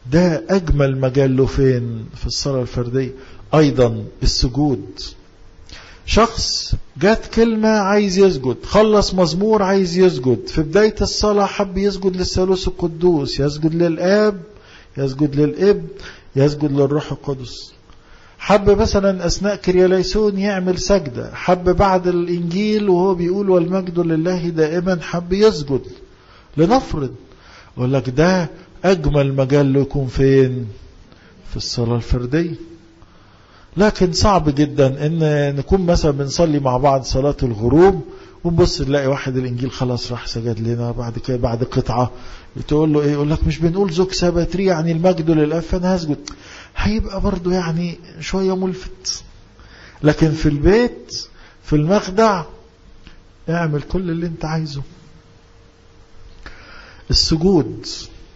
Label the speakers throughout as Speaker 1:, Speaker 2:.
Speaker 1: ده أجمل مجال له فين في الصلاة الفردية أيضا السجود شخص جات كلمة عايز يسجد خلص مزمور عايز يسجد في بداية الصلاة حب يسجد للثالوث القدوس يسجد للآب يسجد للإب يسجد للروح القدس حب مثلا أثناء كرياليسون يعمل سجدة حب بعد الإنجيل وهو بيقول والمجد لله دائما حب يسجد لنفرض أقول لك ده أجمل مجال له يكون فين في الصلاة الفردية لكن صعب جدا ان نكون مثلا بنصلي مع بعض صلاة الغروب ونبص نلاقي واحد الانجيل خلاص راح سجد لنا بعد كده بعد قطعة تقول له ايه يقول لك مش بنقول زوج سباتري يعني المجد للاب فانا هسجد هيبقى برضه يعني شوية ملفت لكن في البيت في المخدع اعمل كل اللي انت عايزه السجود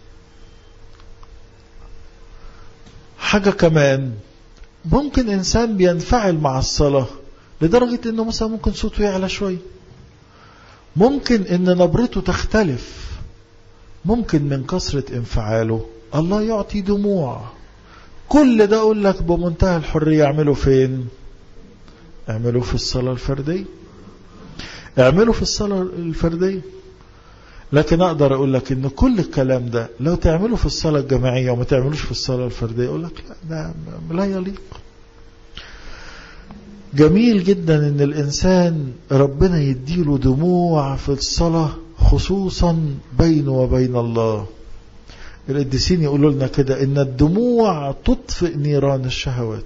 Speaker 1: حاجة كمان ممكن إنسان بينفعل مع الصلاة لدرجة إنه مثلا ممكن صوته يعلى شوية ممكن إن نبرته تختلف ممكن من كثرة انفعاله الله يعطي دموع كل ده أقول لك بمنتهى الحرية اعمله فين اعمله في الصلاة الفردية اعمله في الصلاة الفردية لكن أقدر أقول لك إن كل الكلام ده لو تعمله في الصلاة الجماعية وما تعملوش في الصلاة الفردية أقول لك لا ده لا يليق جميل جدا إن الإنسان ربنا يديله دموع في الصلاة خصوصا بينه وبين الله القديسين يقولوا لنا كده إن الدموع تطفئ نيران الشهوات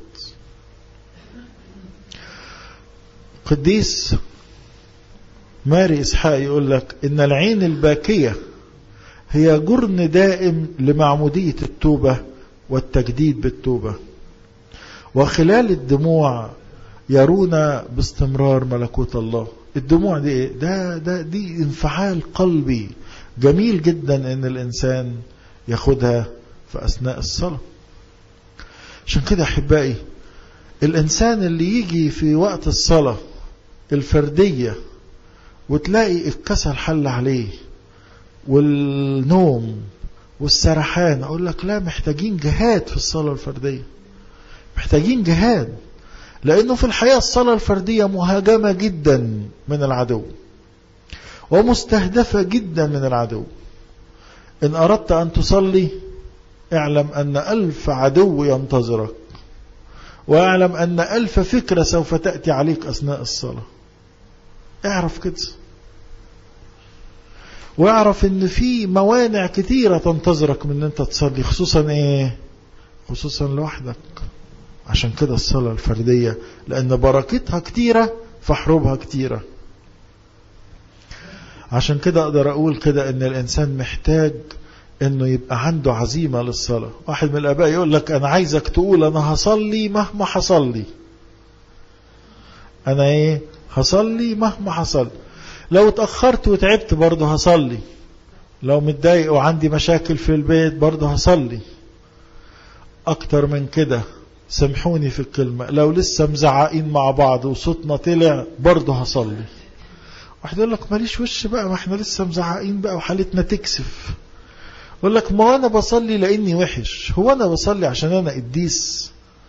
Speaker 1: قديس ماري إسحاق يقول لك إن العين الباكية هي جرن دائم لمعمودية التوبة والتجديد بالتوبة وخلال الدموع يرون باستمرار ملكوت الله الدموع دي إيه؟ ده, ده دي انفعال قلبي جميل جدا ان الانسان ياخدها في اثناء الصلاة عشان كده احبائي الانسان اللي يجي في وقت الصلاة الفردية وتلاقي الكسل حل عليه والنوم والسرحان اقول لك لا محتاجين جهاد في الصلاة الفردية محتاجين جهاد لانه في الحياة الصلاة الفردية مهاجمة جدا من العدو ومستهدفة جدا من العدو ان اردت ان تصلي اعلم ان الف عدو ينتظرك واعلم ان الف فكرة سوف تأتي عليك اثناء الصلاة اعرف كده واعرف ان في موانع كتيرة تنتظرك من ان انت تصلي خصوصا ايه خصوصا لوحدك عشان كده الصلاة الفردية لان بركتها كتيرة فحروبها كتيرة عشان كده اقدر اقول كده ان الانسان محتاج انه يبقى عنده عزيمة للصلاة واحد من الاباء يقول لك انا عايزك تقول انا هصلي مهما حصل انا ايه هصلي مهما حصل لو اتأخرت وتعبت برضه هصلي لو متضايق وعندي مشاكل في البيت برضه هصلي اكتر من كده سامحوني في الكلمة لو لسه مزعقين مع بعض وصوتنا طلع برضه هصلي واحد يقول لك ماليش وش بقى ما احنا لسه مزعقين بقى وحالتنا تكسف يقول لك ما انا بصلي لاني وحش هو انا بصلي عشان انا قديس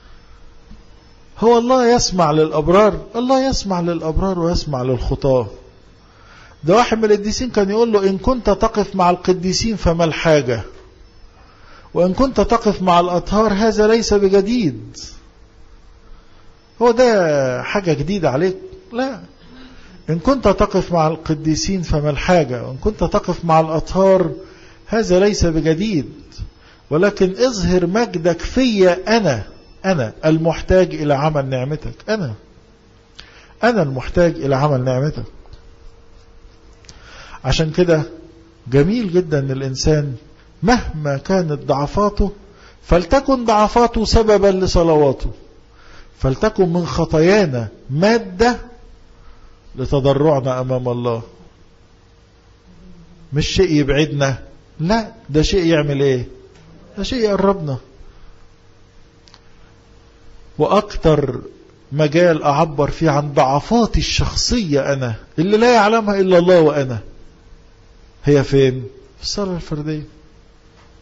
Speaker 1: هو الله يسمع للأبرار الله يسمع للأبرار ويسمع للخطاة ده واحد من القديسين كان يقول له إن كنت تقف مع القديسين فما الحاجة وإن كنت تقف مع الأطهار هذا ليس بجديد هو ده حاجة جديدة عليك لا إن كنت تقف مع القديسين فما الحاجة وإن كنت تقف مع الأطهار هذا ليس بجديد ولكن اظهر مجدك فيا أنا أنا المحتاج إلى عمل نعمتك أنا أنا المحتاج إلى عمل نعمتك عشان كده جميل جدا أن الإنسان مهما كانت ضعفاته فلتكن ضعفاته سببا لصلواته فلتكن من خطايانا مادة لتضرعنا أمام الله مش شيء يبعدنا لا ده شيء يعمل ايه ده شيء يقربنا وأكتر مجال أعبر فيه عن ضعفاتي الشخصية أنا اللي لا يعلمها إلا الله وأنا هي فين؟ في الصلاة الفردية